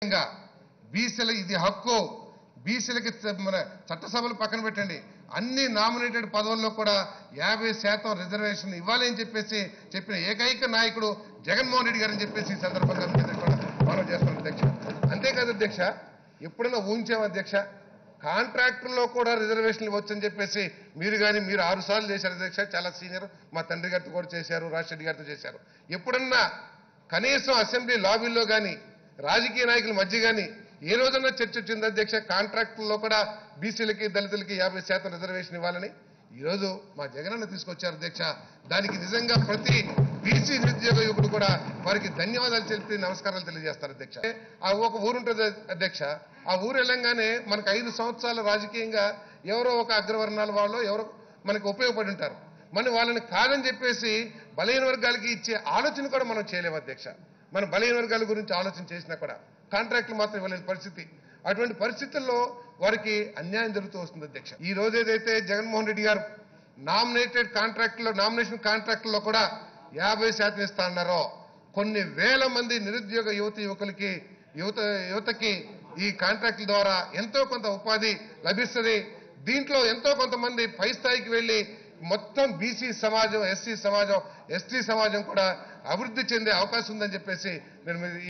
రాజ్యాంగంగా బీసీల ఇది హక్కు బీసీలకి చ- మన చట్టసభలు పక్కన పెట్టండి అన్ని నామినేటెడ్ పదవుల్లో కూడా యాభై శాతం రిజర్వేషన్ ఇవ్వాలి అని చెప్పేసి చెప్పిన ఏకైక నాయకుడు జగన్మోహన్ రెడ్డి గారు అని చెప్పేసి ఈ సందర్భంగా మీ అందరికీ కూడా మనం చేస్తున్నాం అధ్యక్ష అంతేకాదు అధ్యక్ష ఎప్పుడైనా ఊహించాం అధ్యక్ష కాంట్రాక్టుల్లో కూడా రిజర్వేషన్లు ఇవ్వచ్చని చెప్పేసి మీరు కానీ మీరు ఆరు సార్లు చేశారు అధ్యక్ష చాలా సీనియర్ మా తండ్రి గారితో కూడా చేశారు రాజశెడ్డి గారితో చేశారు ఎప్పుడన్నా కనీసం అసెంబ్లీ లాబీల్లో కానీ రాజకీయ నాయకుల మధ్య కానీ ఏ రోజన్నా చర్చ వచ్చింది అధ్యక్ష కాంట్రాక్టుల్లో కూడా బీసీలకి దళితులకి యాభై శాతం రిజర్వేషన్ ఇవ్వాలని ఈరోజు మా జగనన్న తీసుకొచ్చారు అధ్యక్ష దానికి నిజంగా ప్రతి బీసీ నిరుద్యోగ యువకుడు కూడా వారికి ధన్యవాదాలు తెలిపి నమస్కారాలు తెలియజేస్తారు అధ్యక్ష ఆ ఒక ఊరు ఉంటుంది అధ్యక్ష ఆ ఊరు వెళ్ళంగానే మనకు ఐదు సంవత్సరాల రాజకీయంగా ఎవరో ఒక అగ్రవర్ణాల వాళ్ళు ఎవరో మనకు ఉపయోగపడి ఉంటారు మనం వాళ్ళని కాదని చెప్పేసి బలహీన వర్గాలకి ఇచ్చే ఆలోచన కూడా మనం చేయలేము అధ్యక్ష మన బలహీన వర్గాల గురించి ఆలోచన చేసినా కూడా కాంట్రాక్టులు మాత్రం ఇవ్వలేని పరిస్థితి అటువంటి పరిస్థితుల్లో వారికి అన్యాయం జరుగుతూ వస్తుంది అధ్యక్ష ఈ రోజు ఏదైతే జగన్మోహన్ రెడ్డి గారు నామినేటెడ్ కాంట్రాక్టులో నామినేషన్ కాంట్రాక్టుల్లో కూడా యాభై శాతం ఇస్తా అన్నారో కొన్ని వేల మంది నిరుద్యోగ యువత యువకులకి యువత యువతకి ఈ కాంట్రాక్టుల ద్వారా ఎంతో కొంత ఉపాధి లభిస్తుంది దీంట్లో ఎంతో కొంతమంది పై స్థాయికి వెళ్ళి మొత్తం బీసీ సమాజం ఎస్సీ సమాజం ఎస్టీ సమాజం కూడా అభివృద్ధి చెందే అవకాశం ఉందని చెప్పేసి నేను మీ-